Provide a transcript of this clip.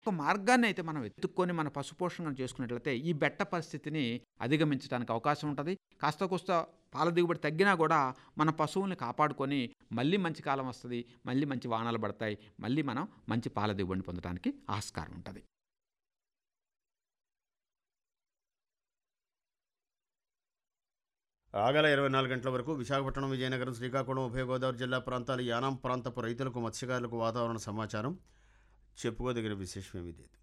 ఒక మార్గాన్ని అయితే మనం వెతుక్కొని మన పశుపోషణ చేసుకున్నట్లయితే ఈ బెట్ట పరిస్థితిని అధిగమించడానికి అవకాశం ఉంటుంది కాస్త కోస్త పాల దిగుబడి తగ్గినా కూడా మన పశువుల్ని కాపాడుకొని మళ్ళీ మంచి కాలం వస్తుంది మళ్ళీ మంచి వానలు పడతాయి మళ్ళీ మనం మంచి పాల దిగుబడిని పొందడానికి ఆస్కారం ఉంటుంది ఆగల ఇరవై నాలుగు గంటల వరకు విశాఖపట్నం విజయనగరం శ్రీకాకుళం ఉభయ గోదావరి జిల్లా ప్రాంతాలు యానాం ప్రాంతపు రైతులకు మత్స్యకారులకు వాతావరణ సమాచారం చెప్పుకోదగిన విశేషమేమీ లేదు